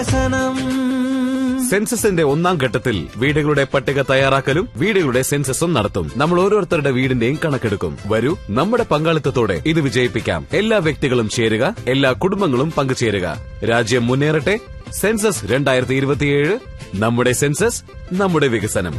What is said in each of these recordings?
സെൻസസിന്റെ ഒന്നാം ഘട്ടത്തിൽ വീടുകളുടെ പട്ടിക തയ്യാറാക്കലും വീടുകളുടെ സെൻസസും നടത്തും നമ്മൾ ഓരോരുത്തരുടെ വീടിന്റെയും കണക്കെടുക്കും വരൂ നമ്മുടെ പങ്കാളിത്തത്തോടെ ഇത് വിജയിപ്പിക്കാം എല്ലാ വ്യക്തികളും ചേരുക എല്ലാ കുടുംബങ്ങളും പങ്കുചേരുക രാജ്യം മുന്നേറട്ടെ സെൻസസ് രണ്ടായിരത്തി ഇരുപത്തിയേഴ് നമ്മുടെ സെൻസസ് നമ്മുടെ വികസനം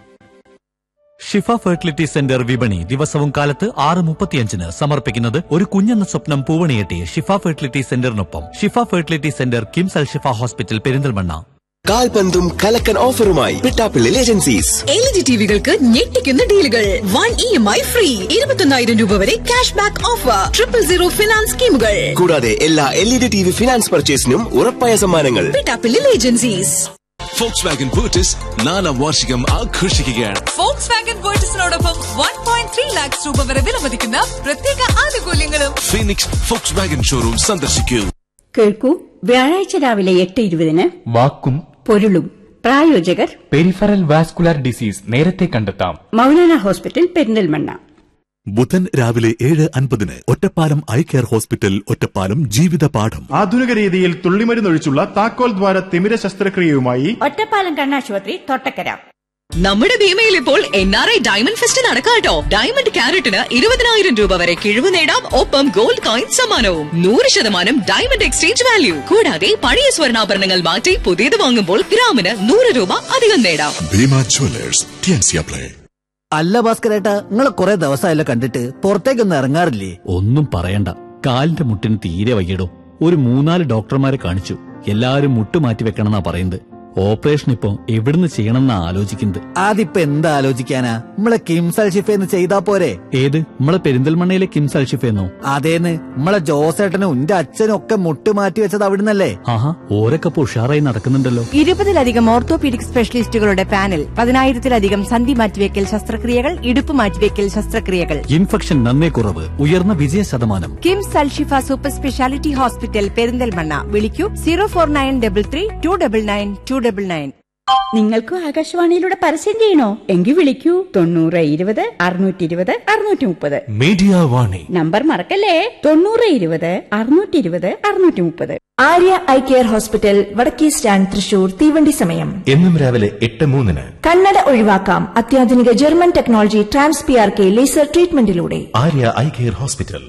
ഷിഫ ഫെർട്ടിലിറ്റി സെന്റർ വിപണി ദിവസവും കാലത്ത് ആറ് മുപ്പത്തിയഞ്ചിന് സമർപ്പിക്കുന്നത് ഒരു കുഞ്ഞെന്ന സ്വപ്നം പൂവണിയെട്ടി ഷിഫ ഫെർട്ടിലിറ്റി സെന്ററിനൊപ്പം Shifa fertility centre KIMS Al Shifa hospital Perinthalmanna കാൽപന്തും കലക്കൻ ഓഫറുമായി പിട്ടാപ്പിള്ളിൽ ഏജൻസീസ് എൽ ജി ടിവികൾക്ക് ഞെട്ടിക്കുന്ന ഡീലുകൾ one E M I free ഇരുപത്തൊന്നായിരം രൂപ വരെ cash back offer triple zero finance സ്കീമുകൾ കൂടാതെ എല്ലാ L E D T V finance പർച്ചേസിനും ഉറപ്പായ സമ്മാനങ്ങൾ Pittappillil agencies Volkswagen Virtus നാലാം വാർഷികം ആഘോഷിക്കുകയാണ് ഫോക്സ് വാഗൻ വേർട്ടസിനോടൊപ്പം വൺ പോയിന്റ് ത്രീ ലാക്സ് രൂപ വരെ വിലമതിക്കുന്ന പ്രത്യേക ആനുകൂല്യങ്ങളും ഫീനിക്സ് ഫോക്സ് വാഗൻ ഷോറൂം സന്ദർശിക്കൂ കേൾക്കൂ വ്യാഴാഴ്ച രാവിലെ എട്ട് ഇരുപതിന് വാക്കും പൊരുളും പ്രായോജകർ പെരിഫറൽ വാസ്കുലാർ ഡിസീസ് നേരത്തെ കണ്ടെത്താം മൗലാന ഹോസ്പിറ്റൽ പെരിന്തൽമണ്ണ ബുധൻ രാവിലെ ഏഴ് അൻപതിന് Ottapalam eye care hospital Ottapalam ജീവിത പാഠം ആധുനിക രീതിയിൽ തുള്ളിമരുന്നൊഴിച്ചുള്ള താക്കോൽ ദ്വാര തിമിര ശസ്ത്രക്രിയയുമായി ഒറ്റപ്പാലം കണ്ണാശുപത്രി തൊട്ടക്കര നമ്മുടെ ഭീമയിൽ ഇപ്പോൾ N R I diamond fest നടക്കാട്ടോ ഡയമണ്ട് ക്യാരറ്റിന് ഇരുപതിനായിരം രൂപ വരെ കിഴിവ് നേടാം ഒപ്പം ഗോൾഡ് കോയിൻ സമ്മാനവും നൂറ് ശതമാനം ഡയമണ്ട് എക്സ്ചേഞ്ച് വാല്യൂ കൂടാതെ പഴയ സ്വർണ്ണാഭരണങ്ങൾ മാറ്റി പുതിയത് വാങ്ങുമ്പോൾ ഗ്രാമിന് നൂറ് രൂപ അധികം നേടാം ഭീമ ജ്വല്ലേഴ്സ് ടിയൻസിയ പ്ലേ അല്ല ഭാസ്കരേട്ടാ നിങ്ങളെ കുറെ ദിവസമായല്ലോ കണ്ടിട്ട് പുറത്തേക്കൊന്നും ഇറങ്ങാറില്ലേ ഒന്നും പറയണ്ട കാലിന്റെ മുട്ടിന് തീരെ വയ്യടോ ഒരു മൂന്നാല് ഡോക്ടർമാരെ കാണിച്ചു എല്ലാവരും മുട്ട് മാറ്റി വെക്കണമെന്നാ പറയുന്നത് ഓപ്പറേഷൻ ഇപ്പോ എവിടുന്ന് ചെയ്യണമെന്നാ ആലോചിക്കുന്നത് അതിപ്പോ എന്താ ആലോചിക്കാനാ നമ്മളെ കിംസൽ ഷിഫേന്ന് ചെയ്താ പോരെ ഏത് നമ്മളെ പെരിന്തൽമണ്ണയിലെ കിംസ് അൽഷിഫെന്നോ അതേന്ന് നമ്മളെ ജോസേട്ടനും എന്റെ അച്ഛനും ഒക്കെ മുട്ട് മാറ്റി വെച്ചത് അവിടുന്നല്ലേ ആഹാ ഓരൊക്കെ ഇപ്പൊ ഉഷാറായി നടക്കുന്നുണ്ടല്ലോ ഇരുപതിലധികം ഓർത്തോപീഡിക് സ്പെഷ്യലിസ്റ്റുകളുടെ പാനൽ പതിനായിരത്തിലധികം സന്ധി മാറ്റിവെക്കൽ ശസ്ത്രക്രിയകൾ ഇടുപ്പ് മാറ്റിവെക്കൽ ശസ്ത്രക്രിയകൾ ഇൻഫെക്ഷൻ നന്നേ കുറവ് ഉയർന്ന വിജയ ശതമാനം KIMS Alshifa super speciality hospital Perinthalmanna വിളിക്കൂ zero four nine double three two double nine two double nine നിങ്ങൾക്കും ആകാശവാണിയിലൂടെ പരസ്യം ചെയ്യണോ എങ്കിൽ വിളിക്കൂ തൊണ്ണൂറ് ഇരുപത് അറുന്നൂറ്റി ഇരുപത് അറുന്നൂറ്റി മുപ്പത് മീഡിയ വാണി നമ്പർ മറക്കല്ലേ തൊണ്ണൂറ് ഇരുപത് അറുന്നൂറ്റി ഇരുപത് അറുന്നൂറ്റി മുപ്പത് ആര്യ ഐ കെയർ ഹോസ്പിറ്റൽ വടക്കേ സ്റ്റാൻഡ് തൃശൂർ തീവണ്ടി സമയം എന്നും രാവിലെ എട്ട് മൂന്നിന് കണ്ണട ഒഴിവാക്കാം അത്യാധുനിക German technology trans P R K laser ട്രീറ്റ്മെന്റിലൂടെ Arya eye care hospital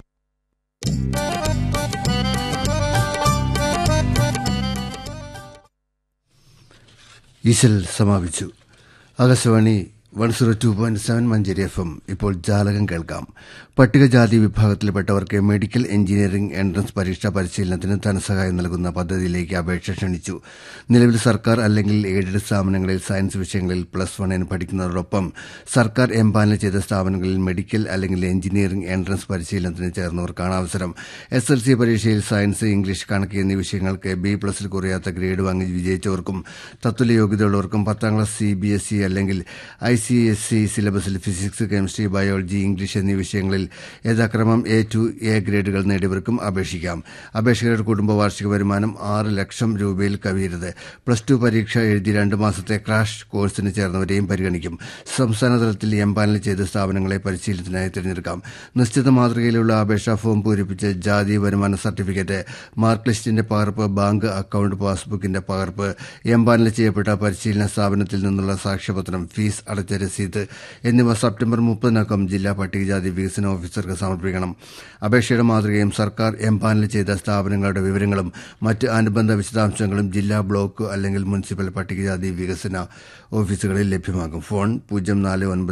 Ishal സമാപിച്ചു Akashvani one zero two point seven Manjeri F M ഇപ്പോൾ ജാലകം കേൾക്കാം പട്ടികജാതി വിഭാഗത്തിൽപ്പെട്ടവർക്ക് മെഡിക്കൽ എഞ്ചിനീയറിംഗ് എൻട്രൻസ് പരീക്ഷാ പരിശീലനത്തിന് ധനസഹായം നൽകുന്ന പദ്ധതിയിലേക്ക് അപേക്ഷ ക്ഷണിച്ചു നിലവിൽ സർക്കാർ അല്ലെങ്കിൽ എയ്ഡഡ് സ്ഥാപനങ്ങളിൽ സയൻസ് വിഷയങ്ങളിൽ പ്ലസ് വണ്ണിന് പഠിക്കുന്നതോടൊപ്പം സർക്കാർ എംപാനൽ ചെയ്ത സ്ഥാപനങ്ങളിൽ മെഡിക്കൽ അല്ലെങ്കിൽ എഞ്ചിനീയറിംഗ് എൻട്രൻസ് പരിശീലനത്തിന് ചേർന്നവർക്കാണ് അവസരം എസ് എൽ സി പരീക്ഷയിൽ സയൻസ് ഇംഗ്ലീഷ് കണക്ക് എന്നീ വിഷയങ്ങൾക്ക് ബി പ്ലസിൽ കുറയാത്ത ഗ്രേഡ് വാങ്ങി വിജയിച്ചവർക്കും തത്തുല്യ യോഗ്യതയുള്ളവർക്കും പത്താം class C B S E അല്ലെങ്കിൽ ഐ സി എസ് സി സിലബസിൽ ഫിസിക്സ് കെമിസ്ട്രി ബയോളജി ഇംഗ്ലീഷ് എന്നീ വിഷയങ്ങളിൽ യഥാക്രമം എ ടു എ ഗ്രേഡുകൾ നേടിയവർക്കും അപേക്ഷിക്കാം അപേക്ഷകരുടെ കുടുംബ വാർഷിക വരുമാനം ആറ് ലക്ഷം രൂപയിൽ കവിയരുത് പ്ലസ് ടു പരീക്ഷ എഴുതി രണ്ട് മാസത്തെ ക്രാഷ് കോഴ്സിന് ചേർന്നവരെയും പരിഗണിക്കും സംസ്ഥാന തലത്തിൽ എംപാനൽ ചെയ്ത സ്ഥാപനങ്ങളെ പരിശീലനത്തിനായി തിരഞ്ഞെടുക്കാം നിശ്ചിത മാതൃകയിലുള്ള അപേക്ഷാ ഫോം പൂരിപ്പിച്ച് ജാതി വരുമാന സർട്ടിഫിക്കറ്റ് മാർക്ക് ലിസ്റ്റിന്റെ പകർപ്പ് ബാങ്ക് അക്കൌണ്ട് പാസ്ബുക്കിന്റെ പകർപ്പ് എംപാനൽ ചെയ്യപ്പെട്ട പരിശീലന സ്ഥാപനത്തിൽ നിന്നുള്ള സാക്ഷ്യപത്രം ഫീസ് അടച്ച രസീത് എന്നിവ സെപ്റ്റംബർ മുപ്പതിനകം ജില്ലാ പട്ടികജാതി വികസന ഓഫീസർക്ക് സമർപ്പിക്കണം അപേക്ഷയുടെ മാതൃകയും സർക്കാർ എംപാനൽ ചെയ്ത സ്ഥാപനങ്ങളുടെ വിവരങ്ങളും മറ്റ് അനുബന്ധ വിശദാംശങ്ങളും ജില്ലാ ബ്ലോക്ക് അല്ലെങ്കിൽ മുനിസിപ്പൽ പട്ടികജാതി വികസന ഓഫീസുകളിൽ ലഭ്യമാകും ഫോൺ പൂജ്യം നാല് ഒൻപത്